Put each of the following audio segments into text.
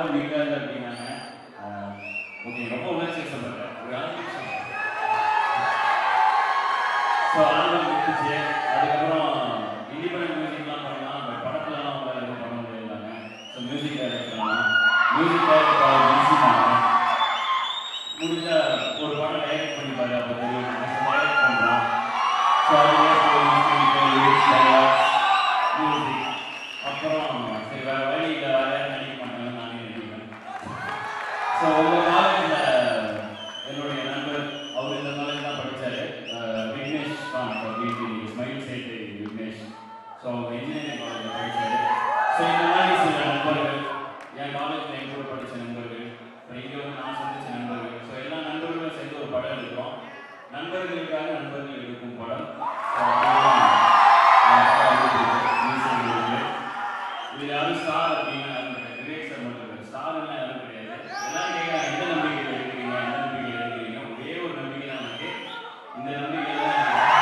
Album நிற்காது அப்படின்னாங்க okay ரொம்ப உணர்ச்சி சொல்கிறேன் ஒரு அஞ்சு நிமிஷம் ஸோ ஆல்பம் முடிஞ்சிச்சு அதுக்கப்புறம் இண்டிபெண்டன்ட் மியூசிக்லாம் பண்ணலாம் பட் படத்துலலாம் அவங்களால எதுவும் பண்ண முடியலாங்க ஸோ மியூசிக் டைரக்ட் பண்ணலாம் மியூசிக் டைரக்டர் பிஸி பண்ணலாம் முடிஞ்சா ஒரு படம் டைரக்ட் பண்ணி பாரு அப்போ தெரியும் டைரக்ட் பண்ணுறோம் ஸோ அது லிரிக்ஸ் டைலாக்ஸ் மியூசிக் அப்புறம் சரி வேற வழி இல்லை வேற யாரும் நடிக்க மாட்டாங்க நானே நடிப்பேன் ஸோ உங்கள் காலேஜில் என்னுடைய நண்பர் அவர் இந்த காலேஜ் தான் படித்தார் விக்னேஷ் தான் வீட்டு ஸ்மைல் சேட்டு விக்னேஷ் ஸோ அவர் இன்ஜினியரிங் காலேஜில் படித்தார் ஸோ இந்த மாதிரி சில நண்பர்கள் என் காலேஜில் என் கூட படித்த நண்பர்கள் அப்புறம் இங்கே வந்து நான் சந்திச்ச நண்பர்கள் ஸோ எல்லா நண்பர்களும் சேர்ந்து ஒரு படம் எடுக்கிறோம் நண்பர்களுக்காக நண்பர்கள் எடுக்கும் படம் ஸோ அதுதான் மியூசிக் இருக்கு இது யாரும் ஸ்டார் அப்படின்னா யாரும் கிடையாது விவேக் சார் மட்டும் இல்லை ஸ்டார்லாம் யாரும் கிடையாது எல்லாம் கேட்குறாங்க எந்த நம்பிக்கையில் எடுக்கிறீங்க எந்த நம்பிக்கையில் எடுக்கிறீங்க ஒரே ஒரு நம்பிக்கை தான் எனக்கு இந்த நம்பிக்கை தான்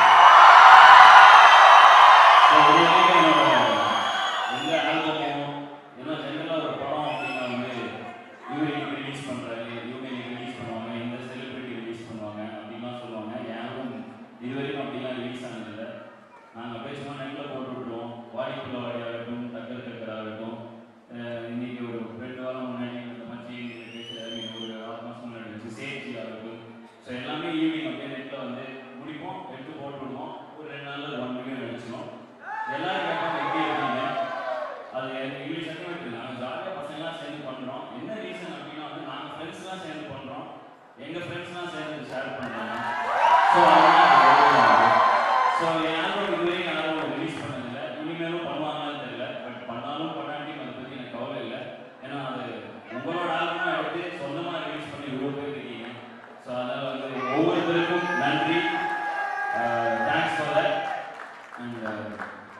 ஸோ ஒரு நாளைக்கு என்னோட எந்த ஆல்பமோ ஏன்னா ஜென்ரலாக ஒரு படம் அப்படின்னா வந்து இவர் இன்னைக்கு ரிலீஸ் பண்ணுறாரு இவங்க இன்னைக்கு ரிலீஸ் பண்ணுவாங்க இந்த செலிபிரிட்டி ரிலீஸ் பண்ணுவாங்க அப்படின்லாம் சொல்லுவாங்க யாரும் இது வரைக்கும் அப்படிலாம் ரிலீஸ் ஆனதில்லை நாங்கள் அப்படியே சும்மா நெட்டில் போட்டு விட்ருவோம் வாடிக்குள்ள வாடியாகட்டும் டக்கர் டக்கர் ஆகட்டும் அஹ் இன்னைக்கு ஒரு ரெண்டு வாரம் முன்னாடி இந்த மச்சி பேசுகிறாரு ஒரு ஆறு மாதம் முன்னாடி வச்சு சேஃப்டி ஆகட்டும் ஸோ எல்லாமே ஈவினிங் அப்படியே நெட்டில் வந்து முடிப்போம் எடுத்து போட்டு விடுவோம் ஒரு ரெண்டு நாளில் ஒன் மில்லியன் அடிச்சிடும் எல்லாரும் கேட்பாங்க எப்படி இருக்கீங்க அது எனக்கு இங்கிலீஷ் சென்டிமெண்ட் நாங்கள் ஜாலியாக பசங்களாம் சேர்ந்து பண்ணுறோம் என்ன ரீசன் அப்படின்னா வந்து நாங்கள் ஃப்ரெண்ட்ஸ்லாம் சேர்ந்து பண்ணுறோம் எங்கள் ஃப்ரெண்ட்ஸ்லாம் சேர்ந்து ஷேர் பண்ணுறாங்க ஸோ அதனால் ஸோ என் ஆல்பம் இதுவரையும் யாரும் ரிலீஸ் பண்ணதில்லை இனிமேலும் பண்ணுவாங்கன்னு தெரியல பட் பண்ணாலும் பண்ணாட்டியும் அதை பற்றி எனக்கு கவலை இல்லை ஏன்னா அது உங்களோட ஆல்பமாக எடுத்து சொந்தமாக ரிலீஸ் பண்ணி இவ்வளோ பேர் இருக்கீங்க ஸோ அதனால் வந்து ஒவ்வொருத்தருக்கும் நன்றி தேங்க்ஸ் ஃபார் தட் அண்ட்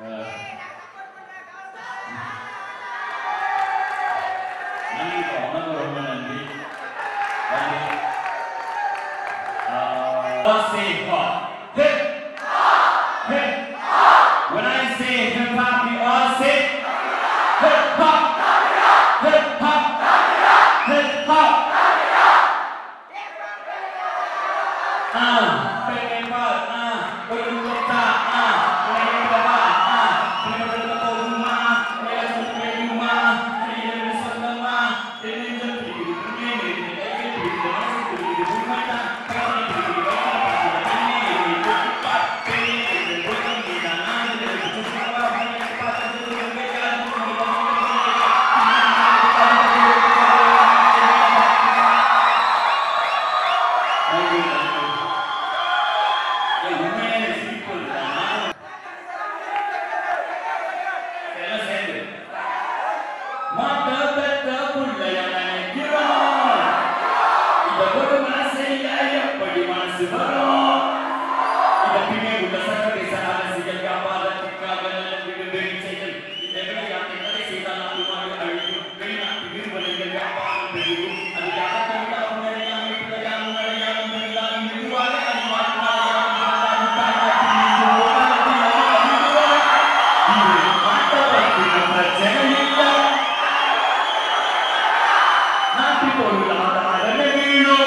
நன்றிப்பா உனக்கு ரொம்ப நன்றி நன்றி Uh, say hop. Hip. Hip. When I say hip hop, you all say hip hop. Hip hop. Hip hop. Ah, penembak, ah, berkota, ah, penembak, ah, penembak ke rumah, penembak sampai rumah, penembak sampai rumah, penembak di dunia ini, penembak di dunia ini, penembak இந்த ஒரு மனசைய எப்படி மனசு வரும் இதற்குமே உள்ள சக்கரை சராசிகள் வியாபாரத்திற்காக நல்ல வீடு வேலை செய்தல் இந்த விளையாட்டை தடை செய்தால் நாடு மாடு அழியும் வெளிநாட்டு நிறுவனங்கள் வியாபாரம் பெருகும் அது யாரும் யாரும் அடையாமல் பிள்ளையாரும் அடையாளம் பெருந்தாலும் மெதுவாக அறிவார்கள் அடையாளம் பிறந்தாலும் தாய்நாட்டில் இன்று உலகத்தில் அழிவுவார். இது மற்றவர்க்கு பிரச்சனை இல்லை நாட்டில் பொருளாதார வீழும்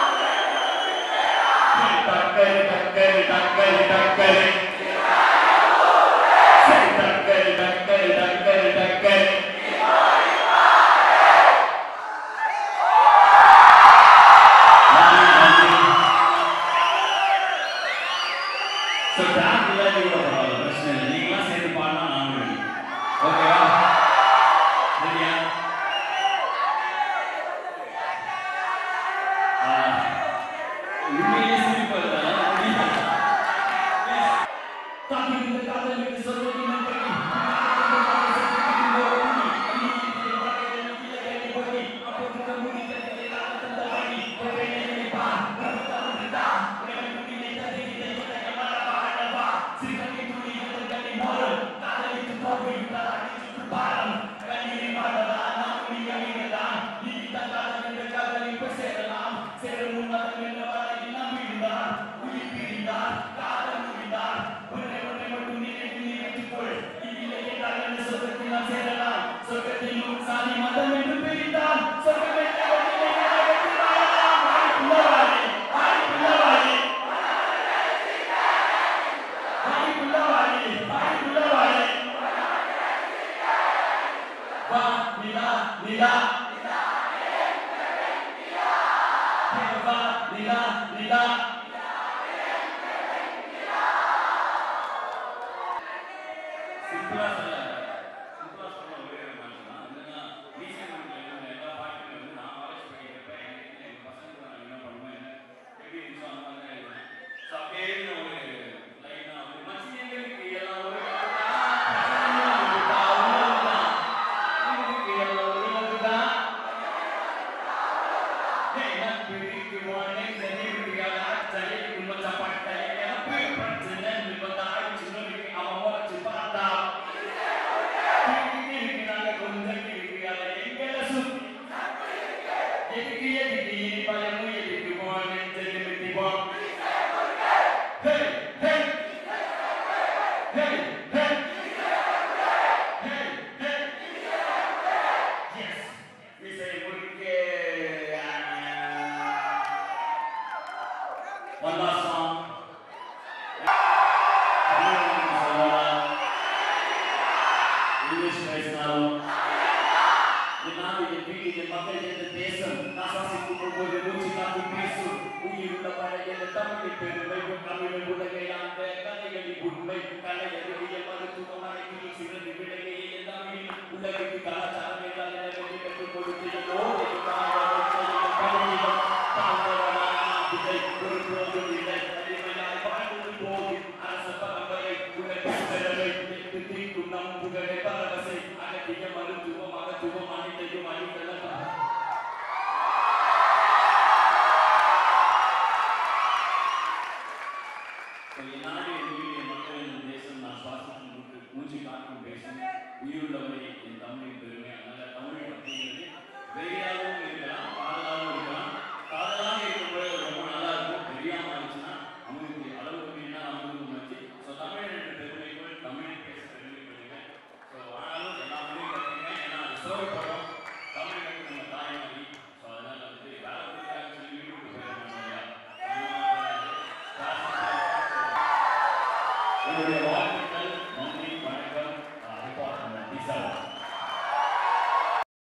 டக்கரு டக்கரு டக்கரு டக்கரு சரி, டக்கரு டக்கரு டக்கரு டக்கரு நன்றி, நன்றி. So, track இல்லாட்டி கூட பரவாயில்ல, பிரச்சனை இல்லை. நீங்களாம் சேர்ந்து பாடினா நானும் ready. ஓகேவா ரெடியா உண்மையிலே சிரிப்பு வருது, அதனால முடியல. தாக்கி இந்த காதலுக்கு சொல்வது நன்றி. சொர்க்கத்தில் சாதி மதம் என்று பிரித்தால் நிலா நிலா தேவா நிலா நிலா சிம்பிளா சொல்ல சிம்பிளா சொல்ல ஒரே ஒரு மாதிரி தான் என்னன்னா ரீசெண்ட் வந்து எல்லா பாட்டுமே வந்து நான் வாட்ச் பண்ணிக்கிறப்ப எனக்கு எங்க பசங்க நான் என்ன பண்ணுவேன் எப்படி இருந்துச்சோ அந்த மாதிரி தான் எழுதுவேன் ஸோ அப்படியே நான் ஒரு லைனா வந்து மச்சி எங்களுக்கு எல்லாம் ஒரு எங்களுக்கு எல்லாம் ஒரு லவ்தான் எனக்கு இருக்கு வானே தெரியுதுகால அச்சைக்கு மச்சப்பட்ட எனக்கு பிரச்சனை நிபந்தா சின்னக்கு அவன் வச்சு பார்த்தா இருக்கு நாங்க கொஞ்சம் இருக்கு அதை எங்களை சுத்தி எதுக்கு எதுக்கு பயமும் எதுக்கு வானே தெரியுமிட்டி வா hey hey hey hey hey hey Yes, we say Murke. One last song. English பேசினாலும் என் நாடு என் வீடு என் மக்கள் என் தேசம் நான் சுவாசிக்கும் ஒவ்வொரு மூச்சு காத்து பேசும் உயிருள்ள பழைய தமிழ் பெருமை தமிழ் உலகை ஆண்ட கலைகளின் உண்மை கலை அறிவியல் மருத்துவம் அனைத்து சிறந்து விலகையை எல்லாம் உலகிற்கு கலாச்சாரம் எல்லாம் கற்றுக் கொடுத்து